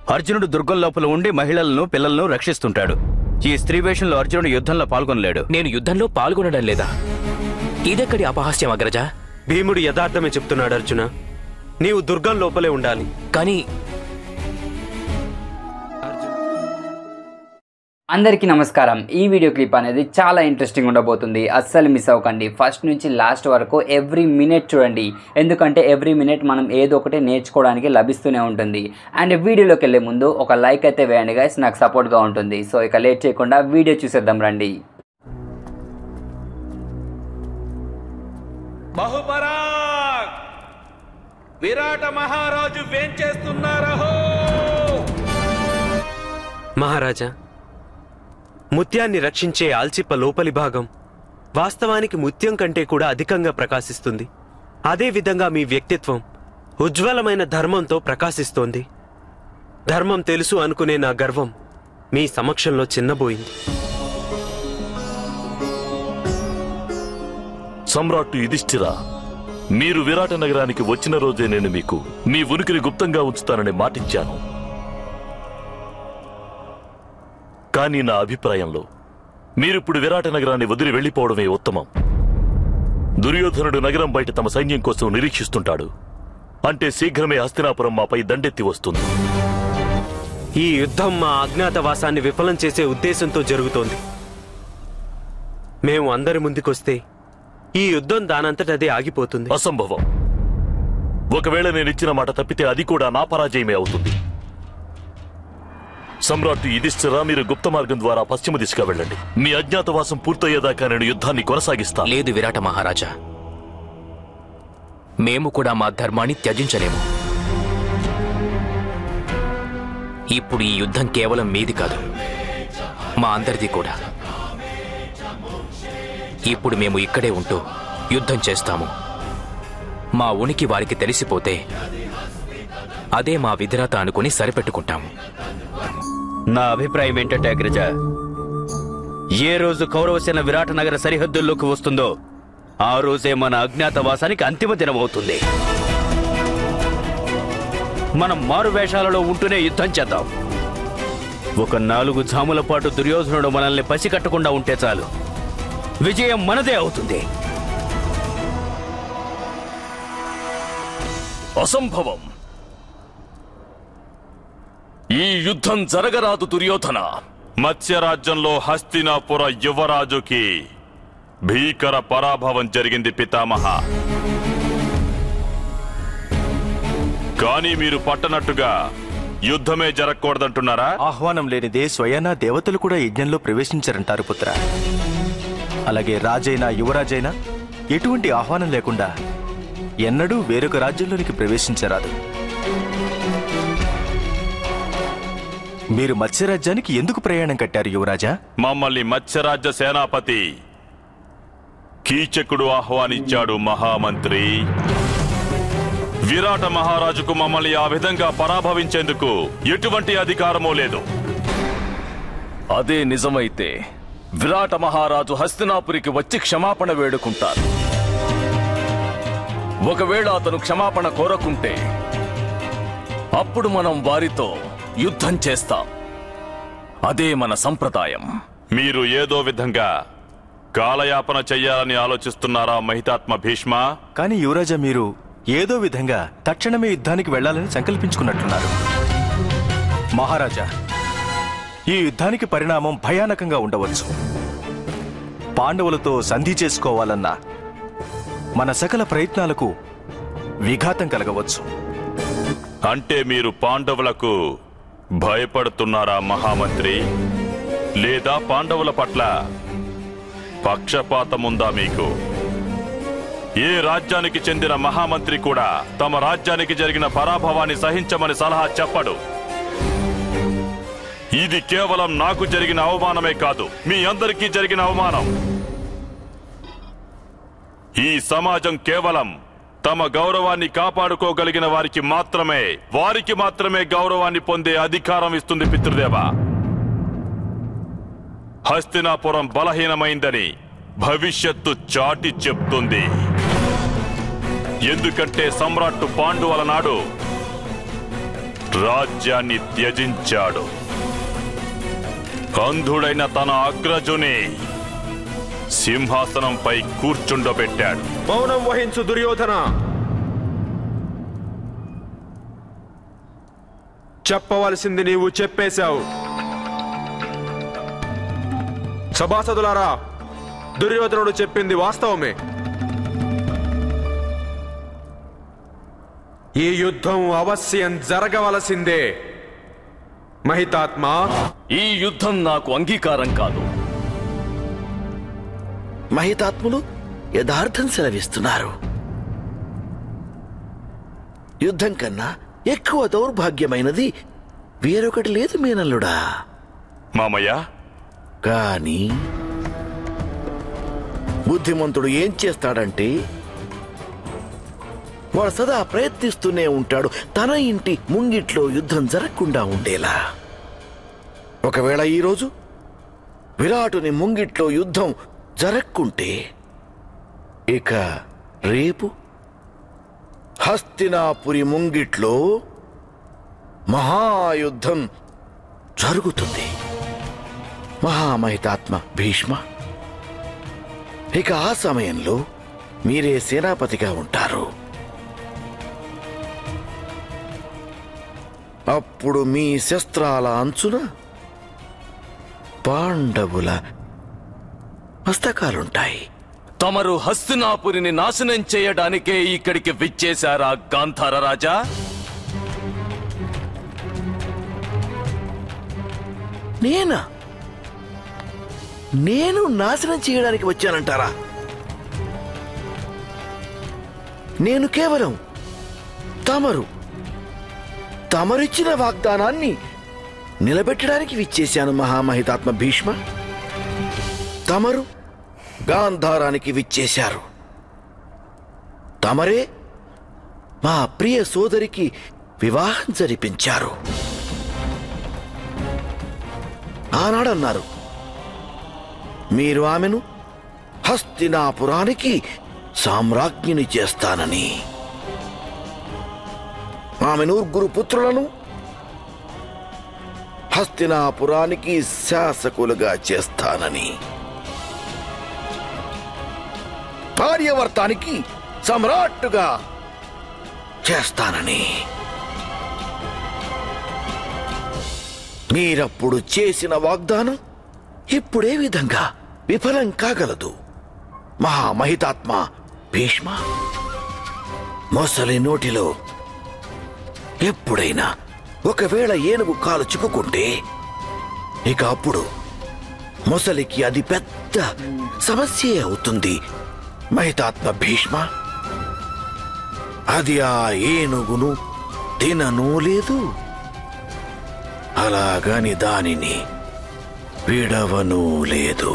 అర్జునుడు దుర్గం లోపల ఉండి మహిళలను పిల్లలను రక్షిస్తుంటాడు ఈ స్త్రీ వేషంలో అర్జునుడు యుద్ధంలో పాల్గొనలేడు నేను యుద్ధంలో పాల్గొనడం లేదా ఇదెక్కడి అపహాస్యం అగ్రజ భీముడు యథార్థమే చెప్తున్నాడు అర్జున నీవు దుర్గం లోపలే ఉండాలి కానీ అందరికీ నమస్కారం ఈ వీడియో క్లిప్ అనేది చాలా ఇంట్రెస్టింగ్ ఉండబోతుంది అస్సలు మిస్ అవ్వకండి ఫస్ట్ నుంచి లాస్ట్ వరకు ఎవ్రీ మినిట్ చూడండి ఎందుకంటే ఎవ్రీ మినిట్ మనం ఏదో ఒకటి నేర్చుకోవడానికి లభిస్తూనే ఉంటుంది అండ్ వీడియోలోకి వెళ్ళే ముందు ఒక లైక్ అయితే వేయండి గైస్ నాకు సపోర్ట్గా ఉంటుంది సో ఇక లేట్ చేయకుండా వీడియో చూసేద్దాం రండి బహుపరాగ్ విరాట మహారాజు వేంచేస్తున్నారహో మహారాజా ముత్యాన్ని రక్షించే ఆల్చిప్ప లోపలి భాగం వాస్తవానికి ముత్యం కంటే కూడా అధికంగా ప్రకాశిస్తుంది అదే విధంగా మీ వ్యక్తిత్వం ఉజ్వలమైన ధర్మంతో ప్రకాశిస్తోంది ధర్మం తెలుసు అనుకునే నా గర్వం మీ సమక్షంలో చిన్నబోయింది సమ్రాట్టు యుధిష్ఠిరా మీరు విరాట నగరానికి వచ్చిన రోజే నేను మీకు మీ ఉనికిని గుప్తంగా ఉంచుతానని మాటిచ్చాను కానీ నా అభిప్రాయంలో మీరిప్పుడు విరాట నగరాన్ని వదిలి వెళ్లిపోవడమే ఉత్తమం దుర్యోధనుడు నగరం బయట తమ సైన్యం కోసం నిరీక్షిస్తుంటాడు అంటే శీఘ్రమే హస్తినాపురం మాపై దండెత్తి వస్తుంది ఈ యుద్ధం మా అజ్ఞాతవాసాన్ని విఫలం చేసే ఉద్దేశంతో జరుగుతోంది మేము అందరి ముందుకొస్తే ఈ యుద్ధం దానంతటదే ఆగిపోతుంది అసంభవం ఒకవేళ నేను ఇచ్చిన మాట తప్పితే అది కూడా నా పరాజయమే అవుతుంది సమ్రాట్ యుధిష్ఠిరా మీరు గుప్త మార్గం ద్వారా పశ్చిమ దిశగా వెళ్ళండి మీ అజ్ఞాతవాసం పూర్తయ్యేదాకా నేను యుద్ధాన్ని కొనసాగిస్తాను లేదు విరాట మహారాజా మేము కూడా మా ధర్మాన్ని త్యజించలేము ఇప్పుడు ఈ యుద్ధం కేవలం మీది కాదు మా అందరిది కూడా ఇప్పుడు మేము ఇక్కడే ఉంటూ యుద్ధం చేస్తాము మా ఉనికి వారికి తెలిసిపోతే అదే మా విధిరాత అనుకుని సరిపెట్టుకుంటాము నా అభిప్రాయం ఏంటంటే అగ్రజ ఏ రోజు కౌరవసేన విరాట నగర సరిహద్దుల్లోకి వస్తుందో ఆ రోజే మన అజ్ఞాతవాసానికి అంతిమ దినం అవుతుంది మనం మారు వేషాలలో ఉంటూనే యుద్ధం చేద్దాం ఒక నాలుగు జాముల పాటు దుర్యోధనుడు మనల్ని పసికట్టకుండా ఉంటే చాలు విజయం మనదే అవుతుంది అసంభవం ఈ యుద్ధం జరగరాదు దుర్యోధన మత్స్యరాజ్యంలో హస్తినాపుర యువరాజుకి భీకర పరాభవం జరిగింది పితామహ కానీ మీరు పట్టనట్టుగా యుద్ధమే జరగకూడదంటున్నారా ఆహ్వానం లేనిదే స్వయానా దేవతలు కూడా యజ్ఞంలో ప్రవేశించారంటారు పుత్ర అలాగే రాజైనా యువరాజైనా ఎటువంటి ఆహ్వానం లేకుండా ఎన్నడూ వేరొక రాజ్యంలోనికి ప్రవేశించరాదు మీరు మత్స్యరాజ్యానికి ఎందుకు ప్రయాణం కట్టారు యువరాజా మమ్మల్ని మత్స్యరాజ్య సేనాపతి కీచకుడు ఆహ్వానించాడు మహామంత్రి విరాట మహారాజుకు మమ్మల్ని ఆ విధంగా పరాభవించేందుకు ఎటువంటి అధికారమూ లేదు అదే నిజమైతే విరాట మహారాజు హస్తినాపురికి వచ్చి క్షమాపణ వేడుకుంటారు ఒకవేళ అతను క్షమాపణ కోరకుంటే అప్పుడు మనం వారితో యుద్ధం చేస్తాం అదే మన సంప్రదాయం మీరు ఏదో విధంగా కాలయాపన చెయ్యాలని ఆలోచిస్తున్నారా మహితాత్మ భీష్మ కానీ యువరాజా మీరు ఏదో విధంగా తక్షణమే యుద్ధానికి వెళ్లాలని సంకల్పించుకున్నట్లున్నారు మహారాజా ఈ యుద్ధానికి పరిణామం భయానకంగా ఉండవచ్చు పాండవులతో సంధి చేసుకోవాలన్న మన సకల ప్రయత్నాలకు విఘాతం కలగవచ్చు అంటే మీరు పాండవులకు భయపడుతున్నారా మహామంత్రి లేదా పాండవుల పట్ల పక్షపాతముందా మీకు ఏ రాజ్యానికి చెందిన మహామంత్రి కూడా తమ రాజ్యానికి జరిగిన పరాభవాన్ని సహించమని సలహా చెప్పడు ఇది కేవలం నాకు జరిగిన అవమానమే కాదు మీ అందరికీ జరిగిన అవమానం ఈ సమాజం కేవలం తమ గౌరవాన్ని కాపాడుకోగలిగిన వారికి మాత్రమే వారికి మాత్రమే గౌరవాన్ని పొందే అధికారం ఇస్తుంది పితృదేవ హస్తినాపురం బలహీనమైందని భవిష్యత్తు చాటి చెప్తుంది ఎందుకంటే సమ్రాట్టు పాండువల నాడు రాజ్యాన్ని త్యజించాడు అంధుడైన తన అగ్రజుని సింహాసనంపై కూర్చుండబెట్టాడు మౌనం వహించు దుర్యోధన చెప్పవలసింది నీవు చెప్పేశావు సభాసదులారా దుర్యోధనుడు చెప్పింది వాస్తవమే ఈ యుద్ధం అవశ్యం జరగవలసిందే మహితాత్మ ఈ యుద్ధం నాకు అంగీకారం కాదు మహితాత్ములు యథార్థం సెలవిస్తున్నారు యుద్ధం కన్నా ఎక్కువ దౌర్భాగ్యమైనది వేరొకటి లేదు మీనల్లుడా మామయ్య కానీ బుద్ధిమంతుడు ఏం చేస్తాడంటే వాడు సదా ప్రయత్నిస్తూనే ఉంటాడు తన ఇంటి ముంగిట్లో యుద్ధం జరగకుండా ఉండేలా ఒకవేళ ఈరోజు విరాటుని ముంగిట్లో యుద్ధం జరక్కుంటే ఇక రేపు హస్తినాపురి ముంగిట్లో మహాయుద్ధం జరుగుతుంది మహామహితాత్మ భీష్మ ఇక ఆ సమయంలో మీరే సేనాపతిగా ఉంటారు అప్పుడు మీ శస్త్రాల అంచున పాండవుల మస్తకాలుంటాయి తమరు హస్తినాపురిని నాశనం చేయడానికే ఇక్కడికి విచ్చేశారా గాంధార రాజా నేనా నేను నాశనం చేయడానికి వచ్చానంటారా నేను కేవలం తమరు తమరిచ్చిన వాగ్దానాన్ని నిలబెట్టడానికి విచ్చేశాను మహామహితాత్మ భీష్మ తమరు గాంధారానికి విచ్చేశారు తమరే మా ప్రియ సోదరికి వివాహం జరిపించారు ఆనాడన్నారు మీరు ఆమెను హస్తినాపురానికి సామ్రాజ్ఞిని చేస్తానని ఆమె నూర్గురు పుత్రులను హస్తినాపురానికి శాసకులుగా చేస్తానని భార్యవర్తానికి సమ్రాట్టుగా చేస్తానని మీరప్పుడు చేసిన వాగ్దానం ఇప్పుడే విధంగా విఫలం కాగలదు మహామహితాత్మ భీష్మ మొసలి నోటిలో ఎప్పుడైనా ఒకవేళ ఏనుగు కాలు చిక్కుకుంటే ఇక అప్పుడు మొసలికి అది పెద్ద సమస్యే అవుతుంది మహితాత్మ భీష్మ అది ఆ ఏనుగును తినను లేదు అలాగని దానిని విడవను లేదు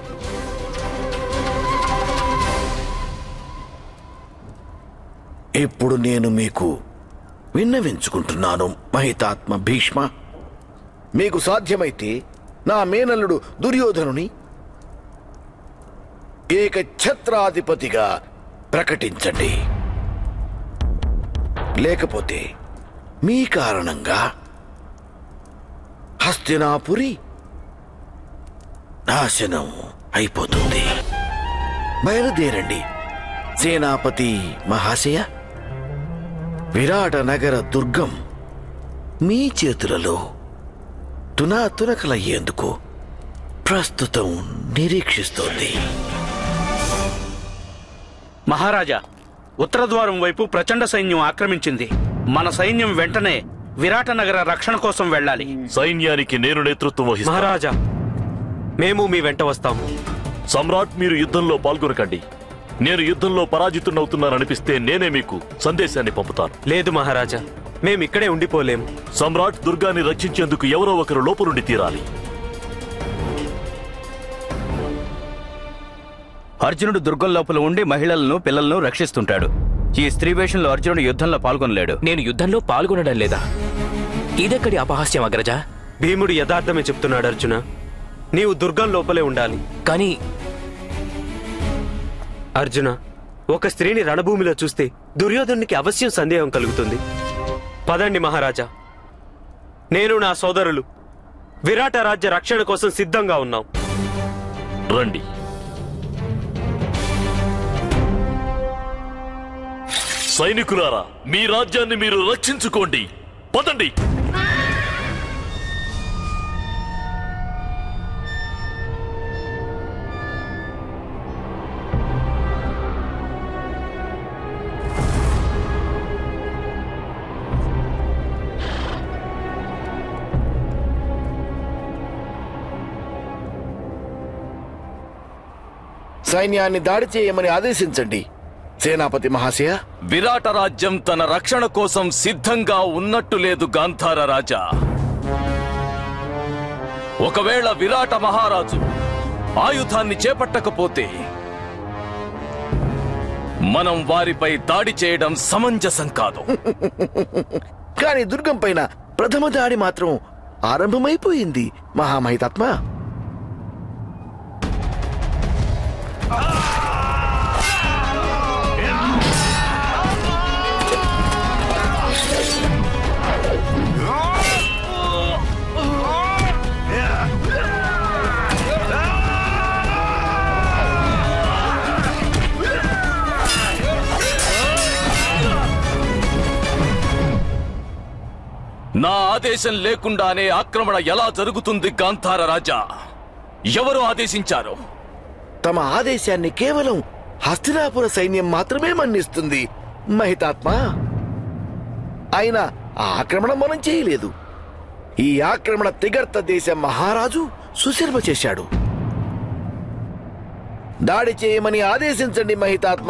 ఇప్పుడు నేను మీకు విన్నవించుకుంటున్నాను మహితాత్మ భీష్మ మీకు సాధ్యమైతే నా మేనల్లుడు దుర్యోధనుని ఏక ఛత్రాధిపతిగా ప్రకటించండి లేకపోతే మీ కారణంగా హస్తినాపురి నాశనం అయిపోతుంది బయలుదేరండి సేనాపతి మహాశయ విరాట నగర దుర్గం మీ చేతులలో తునాతునకలయ్యేందుకు ప్రస్తుతం నిరీక్షిస్తోంది మహారాజా ఉత్తర ద్వారం వైపు ప్రచండ సైన్యం ఆక్రమించింది మన సైన్యం వెంటనే విరాట నగర రక్షణ కోసం వెళ్ళాలి సైన్యానికి నేను నేతృత్వం వహిస్తాను మహారాజా మేము మీ వెంట వస్తాము సమ్రాట్ మీరు యుద్ధంలో పాల్గొనకండి నేను యుద్ధంలో పరాజితున్నవుతున్నాననిపిస్తే నేనే మీకు సందేశాన్ని పంపుతాను లేదు మహారాజా మేము ఇక్కడే ఉండిపోలేము సమ్రాట్ దుర్గాన్ని రక్షించేందుకు ఎవరో ఒకరు లోపలుండి తీరాలి అర్జునుడు దుర్గం లోపల ఉండి మహిళలను పిల్లలను రక్షిస్తుంటాడు ఈ స్త్రీ వేషంలో అర్జునుడు యుద్ధంలో పాల్గొనలేడు నేను యుద్ధంలో పాల్గొనడం లేదా ఇదెక్కడి అపహాస్యం అగ్రజా భీముడు యథార్థమే చెప్తున్నాడు అర్జున నీవు దుర్గం లోపలే ఉండాలి కానీ అర్జున ఒక స్త్రీని రణభూమిలో చూస్తే దుర్యోధనునికి అవశ్యం సందేహం కలుగుతుంది పదండి మహారాజా నేను నా సోదరులు విరాట రాజ్య రక్షణ కోసం సిద్ధంగా ఉన్నాం రండి సైనికులారా మీ రాజ్యాన్ని మీరు రక్షించుకోండి పదండి సైన్యాన్ని దాడి చేయమని ఆదేశించండి సేనాపతి మహాశయ విరాట రాజ్యం తన రక్షణ కోసం సిద్ధంగా ఉన్నట్టు లేదు గాంధార రాజా ఒకవేళ విరాట మహారాజు ఆయుధాన్ని చేపట్టకపోతే మనం వారిపై దాడి చేయడం సమంజసం కాదు కానీ దుర్గం పైన ప్రథమ దాడి మాత్రం ఆరంభమైపోయింది మహామహితాత్మ నా ఆదేశం లేకుండానే ఆక్రమణ ఎలా జరుగుతుంది గాంధార రాజా ఎవరు ఆదేశించారు తమ ఆదేశాన్ని కేవలం హస్తినాపుర సైన్యం మాత్రమే మన్నిస్తుంది మహితాత్మ అయినా ఆ ఆక్రమణ మనం చేయలేదు ఈ ఆక్రమణ తిగర్త దేశ మహారాజు సుశర్మ చేశాడు దాడి చేయమని ఆదేశించండి మహితాత్మ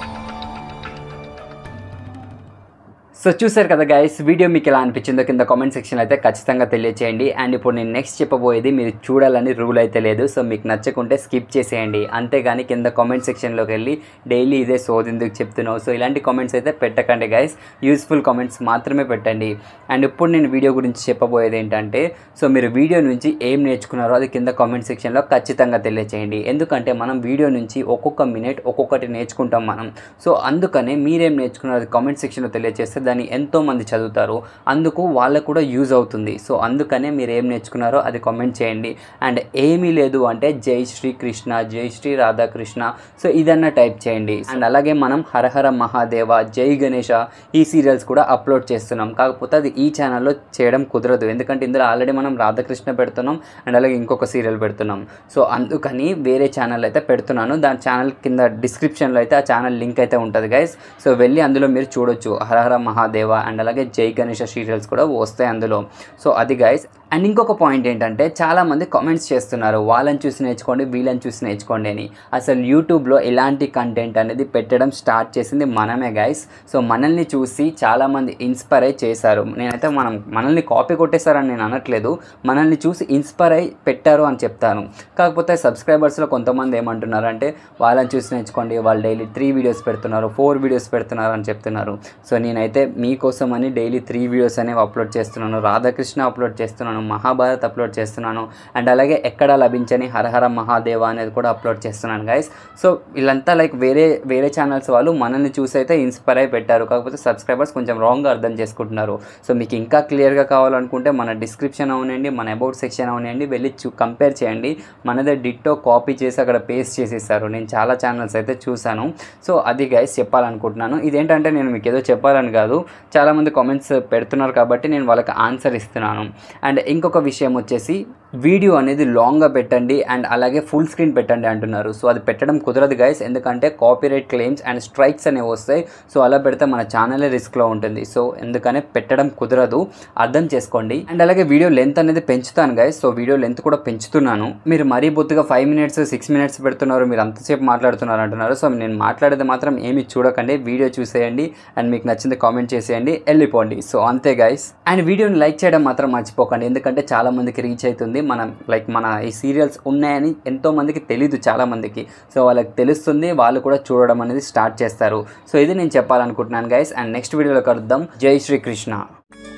సో చూసారు కదా గైస్ వీడియో మీకు ఎలా అనిపించిందో కింద కామెంట్ సెక్షన్ అయితే ఖచ్చితంగా తెలియచేయండి అండ్ ఇప్పుడు నేను నెక్స్ట్ చెప్పబోయేది మీరు చూడాలని రూల్ అయితే లేదు సో మీకు నచ్చకుంటే స్కిప్ చేసేయండి అంతేగాని కింద కామెంట్ సెక్షన్లోకి వెళ్ళి డైలీ ఇదే సోదెందుకు చెప్తున్నావు సో ఇలాంటి కామెంట్స్ అయితే పెట్టకండి గైస్ యూస్ఫుల్ కామెంట్స్ మాత్రమే పెట్టండి అండ్ ఇప్పుడు నేను వీడియో గురించి చెప్పబోయేది ఏంటంటే సో మీరు వీడియో నుంచి ఏం నేర్చుకున్నారో అది కింద కామెంట్ సెక్షన్లో ఖచ్చితంగా తెలియచేయండి ఎందుకంటే మనం వీడియో నుంచి ఒక్కొక్క మినిట్ ఒక్కొక్కటి నేర్చుకుంటాం మనం సో అందుకనే మీరేం నేర్చుకున్నారో అది కామెంట్ సెక్షన్లో తెలియజేస్తే దాన్ని ఎంతో మంది చదువుతారు అందుకు వాళ్ళకు కూడా యూజ్ అవుతుంది సో అందుకనే మీరు ఏం నేర్చుకున్నారో అది కామెంట్ చేయండి అండ్ ఏమీ లేదు అంటే జై శ్రీ కృష్ణ జై శ్రీ రాధాకృష్ణ సో ఇదన్నా టైప్ చేయండి అండ్ అలాగే మనం హరహర మహాదేవ జై గణేష ఈ సీరియల్స్ కూడా అప్లోడ్ చేస్తున్నాం కాకపోతే అది ఈ ఛానల్లో చేయడం కుదరదు ఎందుకంటే ఇందులో ఆల్రెడీ మనం రాధాకృష్ణ పెడుతున్నాం అండ్ అలాగే ఇంకొక సీరియల్ పెడుతున్నాం సో అందుకని వేరే ఛానల్ అయితే పెడుతున్నాను దాని ఛానల్ కింద డిస్క్రిప్షన్లో అయితే ఆ ఛానల్ లింక్ అయితే ఉంటుంది గైస్ సో వెళ్ళి అందులో మీరు చూడొచ్చు హరహర మహాదేవ అండ్ అలాగే జై గణేష సీరియల్స్ కూడా వస్తాయి అందులో సో అది గైస్ అండ్ ఇంకొక పాయింట్ ఏంటంటే చాలామంది కామెంట్స్ చేస్తున్నారు వాళ్ళని చూసి నేర్చుకోండి వీళ్ళని చూసి నేర్చుకోండి అని అసలు యూట్యూబ్లో ఇలాంటి కంటెంట్ అనేది పెట్టడం స్టార్ట్ చేసింది మనమే గైస్ సో మనల్ని చూసి చాలామంది ఇన్స్పైర్ అయి చేశారు నేనైతే మనం మనల్ని కాపీ కొట్టేశారని నేను అనట్లేదు మనల్ని చూసి ఇన్స్పైర్ అయి పెట్టారు అని చెప్తాను కాకపోతే సబ్స్క్రైబర్స్లో కొంతమంది ఏమంటున్నారు అంటే వాళ్ళని చూసి నేర్చుకోండి వాళ్ళు డైలీ త్రీ వీడియోస్ పెడుతున్నారు ఫోర్ వీడియోస్ పెడుతున్నారు అని చెప్తున్నారు సో నేనైతే మీకోసం అని డైలీ త్రీ వీడియోస్ అనేవి అప్లోడ్ చేస్తున్నాను రాధాకృష్ణ అప్లోడ్ చేస్తున్నాను మహాభారత్ అప్లోడ్ చేస్తున్నాను అండ్ అలాగే ఎక్కడ లభించని హరహర మహాదేవ అనేది కూడా అప్లోడ్ చేస్తున్నాను గైస్ సో వీళ్ళంతా లైక్ వేరే వేరే ఛానల్స్ వాళ్ళు మనల్ని చూసి అయితే ఇన్స్పైర్ అయి పెట్టారు కాకపోతే సబ్స్క్రైబర్స్ కొంచెం రాంగ్గా అర్థం చేసుకుంటున్నారు సో మీకు ఇంకా క్లియర్గా కావాలనుకుంటే మన డిస్క్రిప్షన్ అవనండి మన అబౌట్ సెక్షన్ అవనండి వెళ్ళి చూ కంపేర్ చేయండి మనదే డిట్టో కాపీ చేసి అక్కడ పేస్ట్ చేసేసారు నేను చాలా ఛానల్స్ అయితే చూశాను సో అది గైస్ చెప్పాలనుకుంటున్నాను ఇదేంటంటే నేను మీకు ఏదో చెప్పాలని కాదు చాలామంది కామెంట్స్ పెడుతున్నారు కాబట్టి నేను వాళ్ళకి ఆన్సర్ ఇస్తున్నాను అండ్ ఇంకొక విషయం వచ్చేసి వీడియో అనేది లాంగ్గా పెట్టండి అండ్ అలాగే ఫుల్ స్క్రీన్ పెట్టండి అంటున్నారు సో అది పెట్టడం కుదరదు గైస్ ఎందుకంటే కాపీరైట్ క్లెయిమ్స్ అండ్ స్ట్రైక్స్ అనేవి వస్తాయి సో అలా పెడితే మన ఛానలే రిస్క్లో ఉంటుంది సో ఎందుకనే పెట్టడం కుదరదు అర్థం చేసుకోండి అండ్ అలాగే వీడియో లెంత్ అనేది పెంచుతాను గైస్ సో వీడియో లెంత్ కూడా పెంచుతున్నాను మీరు మరీ బొత్తుగా ఫైవ్ మినిట్స్ సిక్స్ మినిట్స్ పెడుతున్నారు మీరు అంతసేపు మాట్లాడుతున్నారు అంటున్నారు సో నేను మాట్లాడేది మాత్రం ఏమి చూడకండి వీడియో చూసేయండి అండ్ మీకు నచ్చింది కామెంట్ చేసేయండి వెళ్ళిపోండి సో అంతే గైస్ అండ్ వీడియోని లైక్ చేయడం మాత్రం మర్చిపోకండి ఎందుకంటే చాలా మందికి రీచ్ అవుతుంది మనం లైక్ మన ఈ సీరియల్స్ ఉన్నాయని ఎంతో మందికి తెలీదు చాలా మందికి సో వాళ్ళకి తెలుస్తుంది వాళ్ళు కూడా చూడడం అనేది స్టార్ట్ చేస్తారు సో ఇది నేను చెప్పాలనుకుంటున్నాను గైస్ అండ్ నెక్స్ట్ వీడియోలో కలుద్దాం జై శ్రీకృష్ణ